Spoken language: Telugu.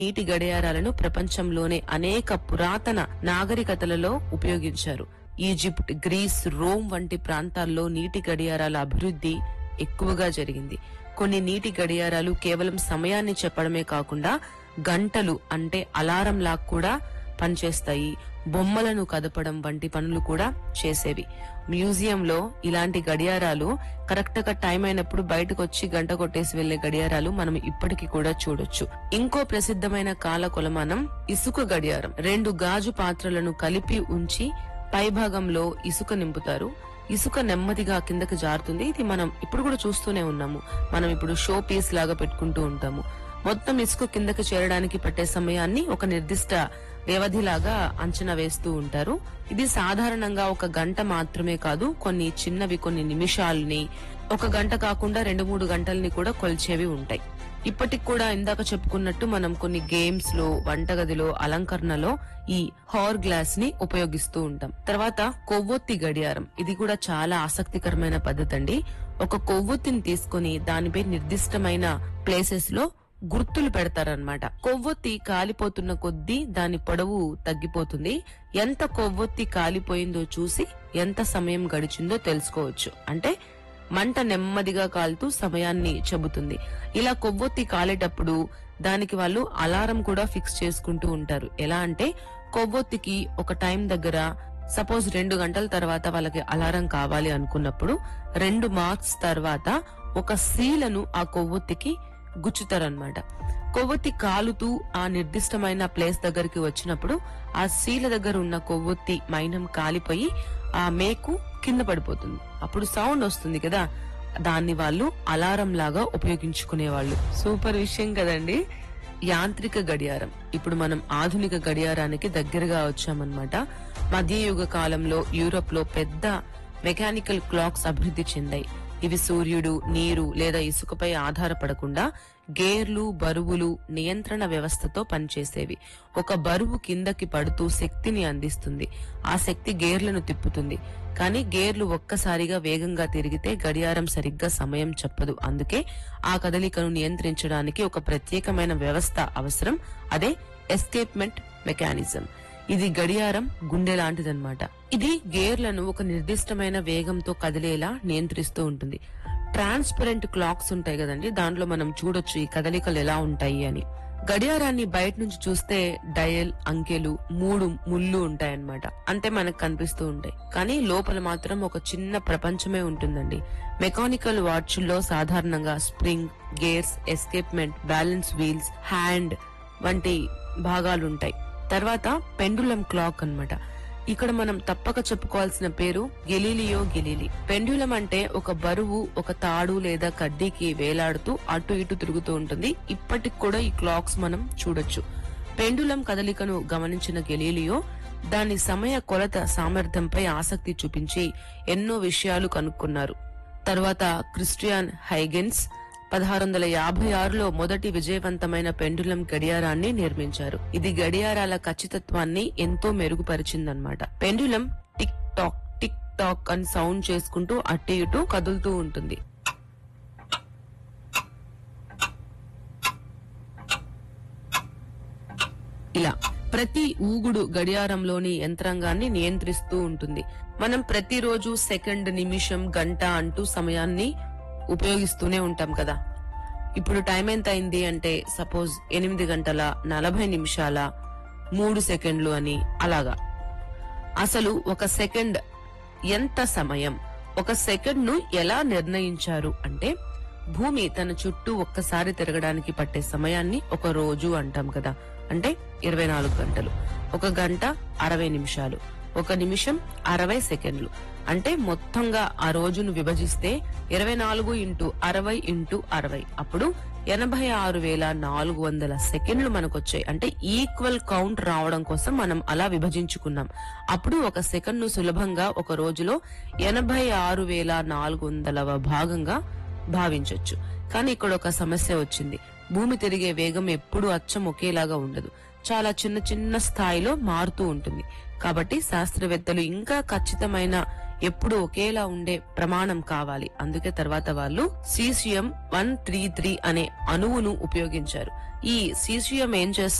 నీటి గడియారాలను ప్రపంచంలోనే అనేక పురాతన నాగరికతలలో ఉపయోగించారు ఈజిప్ట్ గ్రీస్ రోమ్ వంటి ప్రాంతాల్లో నీటి గడియారాల అభివృద్ధి ఎక్కువగా జరిగింది కొన్ని నీటి గడియారాలు కేవలం సమయాన్ని చెప్పడమే కాకుండా గంటలు అంటే అలారం లాగా కూడా పనిచేస్తాయి బొమ్మలను కదపడం వంటి పనులు కూడా చేసేవి మ్యూజియంలో ఇలాంటి గడియారాలు కరెక్ట్ గా టైం అయినప్పుడు బయటకు వచ్చి గంట కొట్టేసి వెళ్లే గడియారాలు మనం ఇప్పటికీ కూడా చూడొచ్చు ఇంకో ప్రసిద్ధమైన కాల కొలమానం ఇసుక గడియారం రెండు గాజు పాత్రలను కలిపి ఉంచి పైభాగంలో ఇసుక నింపుతారు ఇసుక నెమ్మదిగా కిందకి జారుతుంది ఇది మనం ఇప్పుడు కూడా చూస్తూనే ఉన్నాము మనం ఇప్పుడు షో పీస్ లాగా పెట్టుకుంటూ ఉంటాము మొత్తం ఇసుక కిందకి చేరడానికి పట్టే సమయాన్ని ఒక నిర్దిష్ట వ్యవధిలాగా అంచనా వేస్తూ ఉంటారు ఇది సాధారణంగా ఒక గంట మాత్రమే కాదు కొన్ని చిన్నవి కొన్ని నిమిషాలని ఒక గంట కాకుండా రెండు మూడు గంటల్ని కూడా కొలిచేవి ఉంటాయి ఇప్పటికి కూడా ఇందాక చెప్పుకున్నట్టు మనం కొన్ని గేమ్స్ లో వంటగదిలో అలంకరణలో ఈ హార్ గ్లాస్ ని ఉపయోగిస్తూ ఉంటాం తర్వాత కొవ్వొత్తి గడియారం ఇది కూడా చాలా ఆసక్తికరమైన పద్ధతి అండి ఒక కొవ్వొత్తిని తీసుకొని దానిపై నిర్దిష్టమైన ప్లేసెస్ లో గుర్తులు పెడతారనమాట కొవ్వొత్తి కాలిపోతున్న కొద్దీ దాని పొడవు తగ్గిపోతుంది ఎంత కొవ్వొత్తి కాలిపోయిందో చూసి ఎంత సమయం గడిచిందో తెలుసుకోవచ్చు అంటే మంట నెమ్మదిగా కాలుతూ సమయాన్ని చెబుతుంది ఇలా కొవ్వొత్తి కాలేటప్పుడు దానికి వాళ్ళు అలారం కూడా ఫిక్స్ చేసుకుంటూ ఉంటారు ఎలా అంటే కొవ్వొత్తికి ఒక టైం దగ్గర సపోజ్ రెండు గంటల తర్వాత వాళ్ళకి అలారం కావాలి అనుకున్నప్పుడు రెండు మార్క్స్ తర్వాత ఒక సీలను ఆ కొవ్వొత్తికి గుచ్చుతారనమాట కొవ్వొత్తి కాలుతూ ఆ నిర్దిష్టమైన ప్లేస్ దగ్గరికి వచ్చినప్పుడు ఆ శీల దగ్గర ఉన్న కొవ్వొత్తి మైనం కాలిపోయి ఆ మేకు కింద పడిపోతుంది అప్పుడు సౌండ్ వస్తుంది కదా దాన్ని వాళ్ళు అలారం లాగా ఉపయోగించుకునేవాళ్ళు సూపర్ విషయం కదండి యాంత్రిక గడియారం ఇప్పుడు మనం ఆధునిక గడియారానికి దగ్గరగా వచ్చామన్నమాట మధ్యయుగ కాలంలో యూరోప్ లో పెద్ద మెకానికల్ క్లాక్స్ అభివృద్ధి చెందాయి ఇవి సూర్యుడు నీరు లేదా ఇసుకపై ఆధారపడకుండా గేర్లు బరువులు నియంత్రణ వ్యవస్థతో పనిచేసేవి ఒక బరువు కిందకి పడుతూ శక్తిని అందిస్తుంది ఆ శక్తి గేర్లను తిప్పుతుంది కానీ గేర్లు ఒక్కసారిగా వేగంగా తిరిగితే గడియారం సరిగ్గా సమయం చెప్పదు అందుకే ఆ కదలికను నియంత్రించడానికి ఒక ప్రత్యేకమైన వ్యవస్థ అవసరం అదే ఎస్కేప్మెంట్ మెకానిజం ఇది గడియారం గుండె లాంటిదన్నమాట ఇది గేర్లను ఒక నిర్దిష్టమైన వేగంతో కదిలేలా నియంత్రిస్తూ ఉంటుంది ట్రాన్స్పరెంట్ క్లాక్స్ ఉంటాయి కదండి దాంట్లో మనం చూడొచ్చు ఈ కదలికలు ఎలా ఉంటాయి అని గడియారాన్ని బయట నుంచి చూస్తే డయల్ అంకెలు మూడు ముళ్ళు ఉంటాయన్నమాట అంతే మనకు కనిపిస్తూ ఉంటాయి కానీ లోపల మాత్రం ఒక చిన్న ప్రపంచమే ఉంటుందండి మెకానికల్ వాచ్ల్లో సాధారణంగా spring gears escapement balance wheels hand వంటి భాగాలు ఉంటాయి తర్వాత పెండులం క్లాక్ అన్నమాట ఇక్కడ మనం తప్పక చెప్పుకోవాల్సిన పేరు గెలీలియో గెలీలి పెండ్యులం అంటే ఒక బరువు ఒక తాడు లేదా కడ్డీకి వేలాడుతూ అటు ఇటు తిరుగుతూ ఉంటుంది ఇప్పటికి కూడా ఈ క్లాక్స్ మనం చూడొచ్చు పెండులం కదలికను గమనించిన గెలీలియో దాని సమయ కొలత సామర్థ్యంపై ఆసక్తి చూపించి ఎన్నో విషయాలు కనుక్కున్నారు తర్వాత క్రిస్టియన్ హైగెన్స్ పదహారు వందల యాభై ఆరులో మొదటి విజయవంతమైన పెండులం గడియారాన్ని నిర్మించారు ఇది గడియారాల ఖచ్చితత్వాన్ని ఎంతో మెరుగుపరిచిందన్నమాట pendulum tick tock tick tock అని సౌండ్ చేసుకుంటూ అటు ఇటు కదులుతూ ఉంటుంది ఇలా ప్రతి ఊగుడు గడియారంలోని యంత్రాంగాన్ని నియంత్రిస్తూ ఉంటుంది మనం ప్రతిరోజు సెకండ్ నిమిషం గంట అంటూ సమయాన్ని ఉపయోగిస్తూనే ఉంటాం కదా ఇప్పుడు టైం ఎంత అయింది అంటే సపోజ్ ఎనిమిది గంటల నలభై నిమిషాల మూడు సెకండ్లు అని అలాగా అసలు ఒక సెకండ్ ఎంత సమయం ఒక సెకండ్ ను ఎలా నిర్ణయించారు అంటే భూమి తన చుట్టూ ఒక్కసారి తిరగడానికి పట్టే సమయాన్ని ఒక రోజు అంటాం కదా అంటే ఇరవై నాలుగు గంటలు ఒక గంట అరవై నిమిషాలు ఒక నిమిషం అరవై సెకండ్లు అంటే మొత్తంగా ఆ రోజును విభజిస్తే ఇరవై నాలుగు ఇంటూ అరవై ఇంటూ అరవై అప్పుడు ఎనభై ఆరు వేల నాలుగు వందల సెకండ్లు మనకు వచ్చాయి అంటే ఈక్వల్ కౌంట్ రావడం కోసం మనం అలా విభజించుకున్నాం అప్పుడు ఒక సెకండ్ ను సులభంగా ఒక రోజులో ఎనభై ఆరు వేల నాలుగు వందలవ భాగంగా భావించొచ్చు కానీ ఇక్కడ ఒక సమస్య వచ్చింది భూమి తిరిగే వేగం ఎప్పుడూ అచ్చం ఒకేలాగా ఉండదు చాలా చిన్న చిన్న స్థాయిలో మారుతూ ఉంటుంది కాబట్టి శాస్త్రవేత్తలు ఇంకా ఖచ్చితమైన ఎప్పుడు ఒకేలా ఉండే ప్రమాణం కావాలి అందుకే తర్వాత వాళ్ళు సీసియం వన్ త్రీ త్రీ అనే అణువును ఉపయోగించారు ఈ సీసియం ఏం చేస్తుంది